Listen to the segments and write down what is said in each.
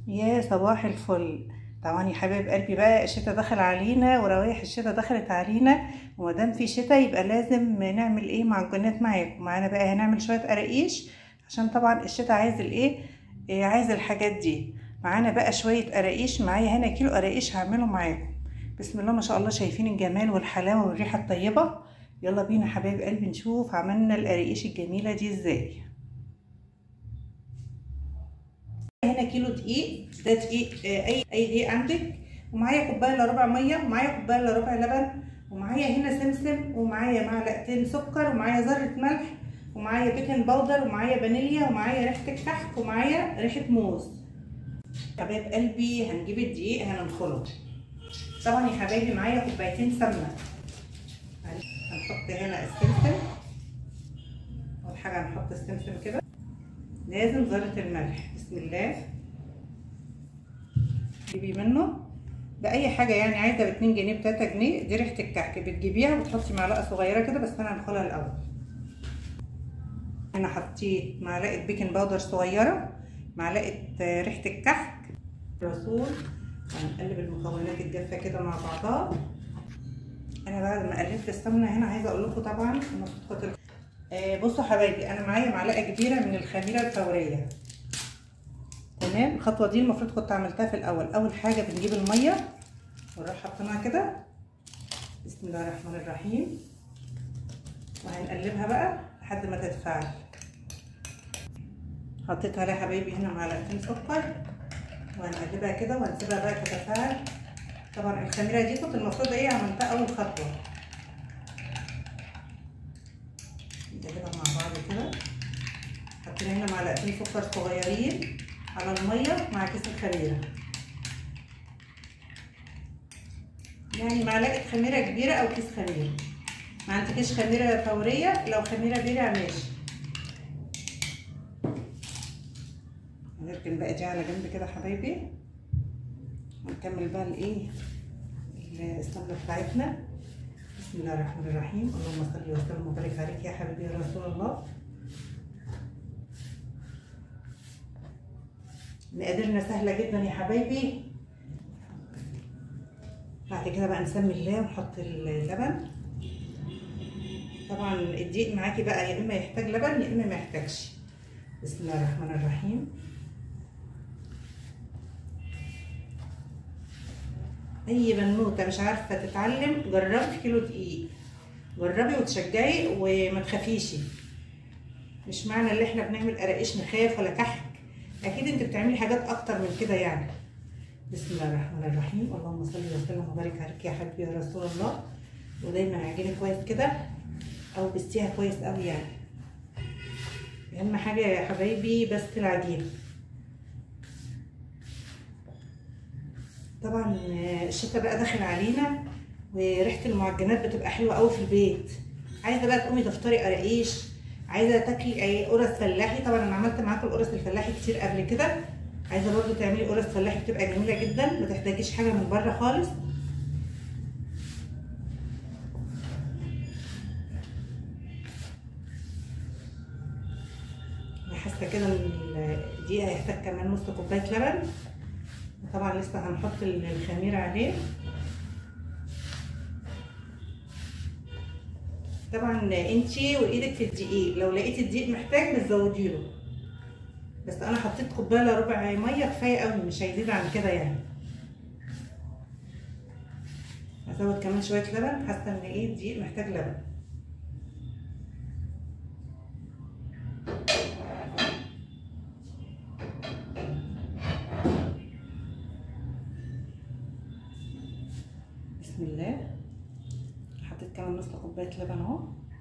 يا صباح الفل طبعا يا حبايب قلبي بقى الشتا دخل علينا وروايح الشتا دخلت علينا ومادام في شتا يبقى لازم نعمل ايه معجنات معاكم معانا بقى هنعمل شويه قراقيش عشان طبعا الشتا عايز الايه إيه عايز الحاجات دي معانا بقى شويه قراقيش معايا هنا كيلو قراقيش هعمله معاكم بسم الله ما شاء الله شايفين الجمال والحلاوه والريحه الطيبه يلا بينا حبايب قلبي نشوف عملنا القراقيش الجميله دي ازاي هنا كيلو دقيق ده دقيق اي اي دقيق عندك ومعايا كوبايه الا ربع ميه ومعايا كوبايه الا ربع لبن ومعايا هنا سمسم ومعايا معلقتين سكر ومعايا ذره ملح ومعايا بيكنج باودر ومعايا فانيليا ومعايا ريحه الكحك ومعايا ريحه موز حبايب قلبي هنجيب الدقيق هننخله طبعا يا حبايبي معايا كوبايتين سمنه هنحط هنا السمسم اول حاجه هنحط السمسم كده لازم ذره الملح بسم الله تجيبي منه باي حاجه يعني عايزه ب 2 جنيه ب 3 جنيه دي ريحه الكحك بتجيبيها وتحطي معلقه صغيره كده بس انا هنخلها الاول انا حطيت معلقه بيكنج باودر صغيره معلقه ريحه الكحك رسول هنقلب المكونات الجافه كده مع بعضها انا بعد ما قلبت السمنه هنا عايزه اقول لكم طبعا المفروض آه بصوا حبايبي انا معايا معلقه كبيره من الخميره الفوريه تمام الخطوه دي المفروض كنت عملتها في الاول اول حاجه بنجيب الميه ونروح حاطينها كده بسم الله الرحمن الرحيم وهنقلبها بقى لحد ما تتفاعل حطيت عليها حبايبي هنا معلقتين سكر وهنقلبها كده وهنسيبها بقى تتفاعل طبعا الخميره دي كنت المفروض ايه عملتها اول خطوه نقلبها مع بعض كده حطينا هنا معلقتين سكر صغيرين على الميه مع كيس الخميره يعني معلقه خميره كبيره او كيس خميره ما عندكيش خميره فوريه لو خميره بيرة ماشي هنركن بقى دي على جنب كده حبايبي ونكمل بقى الايه السمنه بتاعتنا بسم الله الرحمن الرحيم اللهم صل وسلم وبارك عليك يا حبيبي يا رسول الله مقاديرنا سهله جدا يا حبايبي بعد كده بقى نسمي الله ونحط اللبن طبعا الدقيق معاكي بقى يا اما يحتاج لبن يا اما ما يحتاجش بسم الله الرحمن الرحيم اي بنوته مش عارفه تتعلم جربي كيلو دقيق جربي وتشجعي وما تخافيش مش معنى ان احنا بنعمل قراقيش نخاف ولا كحك اكيد انت بتعملي حاجات اكتر من كده يعني بسم الله الرحمن الرحيم اللهم صل وسلم وبارك عليك يا حبيبي يا رسول الله ودايما عجينه كويس كده او بستيها كويس قوي يعني اهم حاجه يا حبايبي بس العجينه طبعا الشتا بقى داخل علينا وريحه المعجنات بتبقى حلوه قوي في البيت عايزه بقى تقومي تفطري قراقيش عايزه تاكلي اي قرص فلاحي طبعا انا عملت معاكم القرص الفلاحي كتير قبل كده عايزه برضو تعملي قرص فلاحي بتبقى جميله جدا ما تحتاجيش حاجه من بره خالص حاسه كده ان الدقيق هيحتاج كمان نص كوبايه لبن طبعا لسه هنحط الخميره عليه طبعا انتي وايدك في الدقيق لو لقيتي الدقيق محتاج بتزودي له بس انا حطيت كوبايه الا ربع ميه كفايه قوي مش هيزيد عن كده يعني هزود كمان شويه لبن حاسه ان ايه الدقيق محتاج لبن بسم الله حطيت كمان نص كوبايه لبن اهو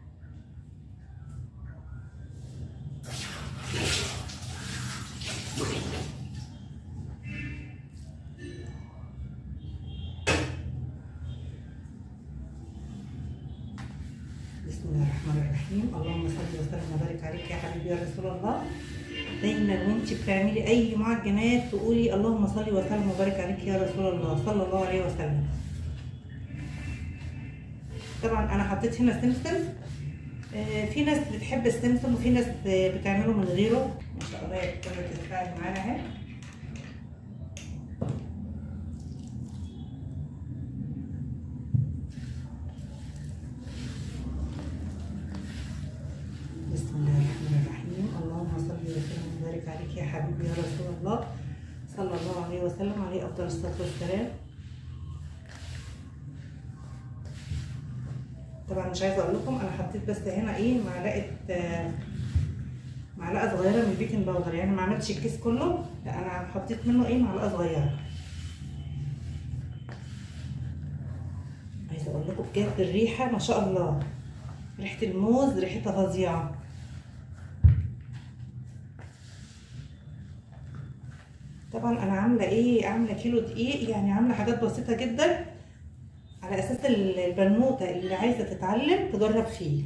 بسم الله الرحمن الرحيم اللهم صل وسلم وبارك عليك يا حبيبي يا رسول الله دايما وانت بتعملي اي معجنات تقولي اللهم صل وسلم وبارك عليك يا رسول الله صلى الله عليه وسلم طبعا انا حطيت هنا سمسم آه، في ناس بتحب السمسم وفي ناس بتعمله من غيره ما شاء الله هي كانت تتفاعل معانا اهي حبيبي يا رسول الله صلى الله عليه وسلم عليه افضل الصلاه والسلام طبعا مش عايزه اقول لكم انا حطيت بس هنا ايه معلقه آه، معلقه صغيره من البيكنج باودر يعني ما عملتش الكيس كله لا انا حطيت منه ايه معلقه صغيره عايزه اقول لكم بجد الريحه ما شاء الله ريحه الموز ريحتها فظيعه طبعا انا عامله ايه عامله كيلو دقيق يعني عامله حاجات بسيطه جدا على اساس ال- البنوته اللي عايزه تتعلم تجرب فيه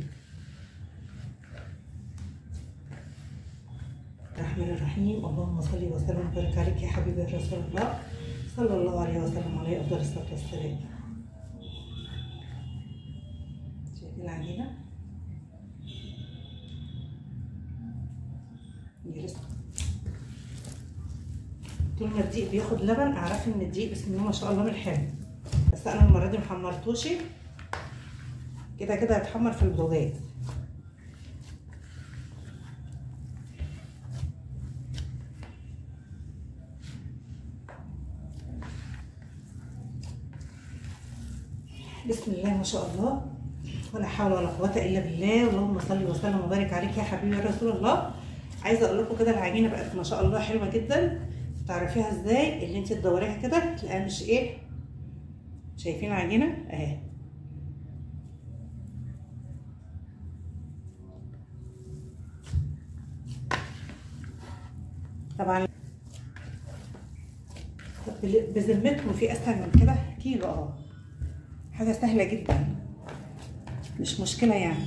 الرحمن الرحيم اللهم صل وسلم وبارك عليك يا حبيبي يا رسول الله صلى الله عليه وسلم عليه افضل الصلاه والسلام شايفين العجينه يرس طول ما الدقيق بياخد لبن اعرفي ان الدقيق بسم الله ما شاء الله من حلو بس انا المره دي محمرتوش كده كده هيتحمر في البوتاجاز بسم الله ما شاء الله ولا حول ولا قوة إلا بالله اللهم صل وسلم وبارك عليك يا حبيبي يا رسول الله عايزة أقول لكم كده العجينة بقت ما شاء الله حلوة جدا تعرفيها ازاي اللي انت تدوريها كده تلاقيها مش ايه شايفين العجينة اهي طبعا بذمتكم في اسهل من كده كيلو اه حاجة سهلة جدا مش مشكلة يعني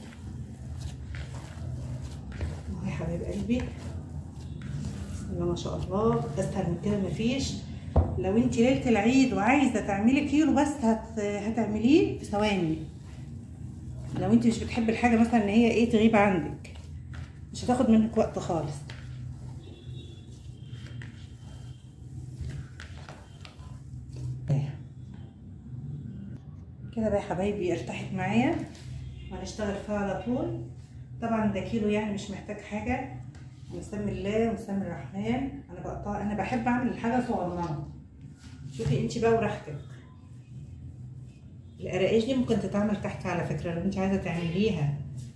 اهو يا حبايب قلبي بسم الله ما شاء الله اسهل من كده مفيش لو انت ليلة العيد وعايزة تعملي كيلو بس هت... هتعمليه في ثواني لو انت مش بتحبي الحاجة مثلا ان هي ايه تغيب عندك مش هتاخد منك وقت خالص كده بقى يا حبايبي ارتاحت معايا وهنشتغل فيها على طول طبعا ده كيلو يعني مش محتاج حاجه ونسمي الله ونسمي الرحمن انا بقطع انا بحب اعمل الحاجه صغننه شوفي انت بقى وراحتك القراقيش دي ممكن تتعمل تحت على فكره لو انت عايزه تعمليها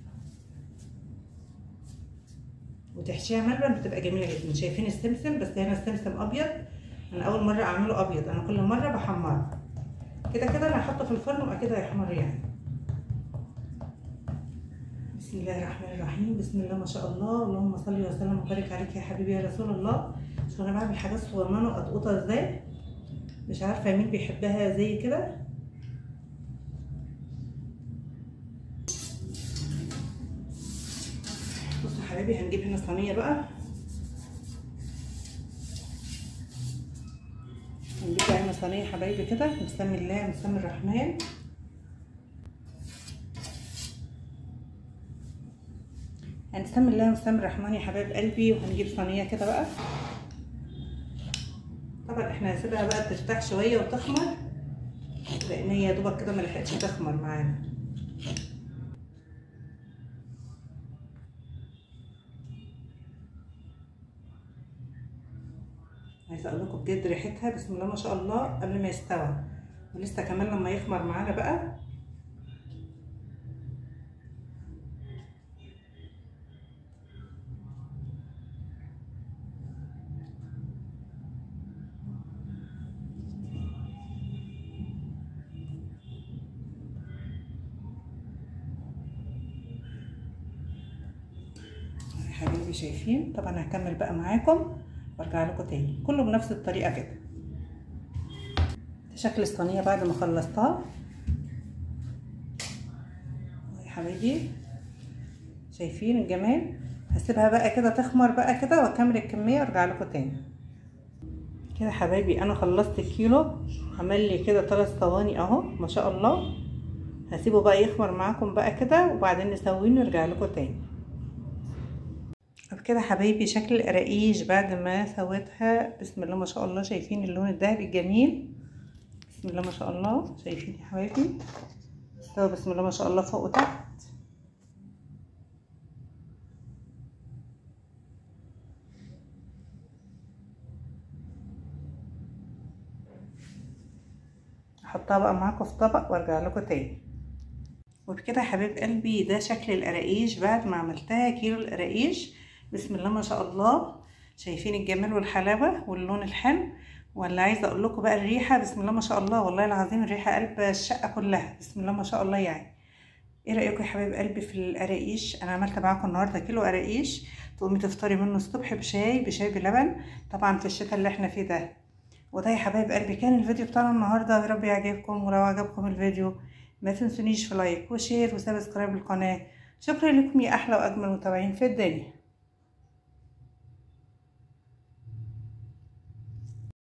وتحشيها ملبن بتبقى جميله جدا شايفين السمسم بس هنا السمسم ابيض انا اول مره اعمله ابيض انا كل مره بحمره كده كده انا هحطه في الفرن وبعد كده هيحمر يعني بسم الله الرحمن الرحيم بسم الله ما شاء الله اللهم صل وسلم وبارك عليك يا حبيبي يا رسول الله شوف انا بعمل حاجات صغننه وقطقطه ازاي مش عارفه مين بيحبها زي كده بصوا يا حبايبي هنجيب هنا صينيه بقى هنجيب بقى هنا صينيه حبايبي كده نسمي الله ونسمي الرحمن هنسمي الله ونسمي الرحمن يا حبايب قلبي وهنجيب صينيه كده بقى طبعا احنا هنسيبها بقى ترتاح شويه وتخمر لان هي يا دوبك كده ما لحقتش تخمر معانا عايزه اقول لكم بجد ريحتها بسم الله ما شاء الله قبل ما يستوى ولسه كمان لما يخمر معانا بقى يا حبايبي شايفين طبعا هكمل بقى معاكم وارجع لكم تاني كله بنفس الطريقه كده شكل الصينيه بعد ما خلصتها يا حبايبي شايفين الجمال هسيبها بقى كده تخمر بقى كده واكمل الكميه وارجع لكم تاني كده حبايبي انا خلصت الكيلو عمل لي كده ثلاث ثواني اهو ما شاء الله هسيبه بقى يخمر معاكم بقى كده وبعدين نسويه ونرجع لكم تاني كده حبايبي شكل القراقيش بعد ما سويتها بسم الله ما شاء الله شايفين اللون الذهبي الجميل بسم الله ما شاء الله شايفين يا حبايبي استوى بسم الله ما شاء الله فوق وتحت هحطها بقى معاكم في طبق وارجع لكم تاني وبكده يا حبيب قلبي ده شكل القراقيش بعد ما عملتها كيلو القراقيش بسم الله ما شاء الله شايفين الجمال والحلاوه واللون الحلو ولا عايزه اقول لكم بقى الريحه بسم الله ما شاء الله والله العظيم الريحه قلب الشقه كلها بسم الله ما شاء الله يعني ايه رايكم يا حبايب قلبي في القراقيش انا عملت معاكم النهارده كيلو قراقيش تقومي تفطري منه الصبح بشاي بشاي بلبن طبعا في الشتاء اللي احنا فيه ده وده يا حبايب قلبي كان الفيديو بتاعنا النهارده يا رب يعجبكم ولو عجبكم الفيديو ما تنسونيش في لايك وشير وسبسكرايب للقناه شكرا لكم يا احلى واجمل متابعين في الدنيا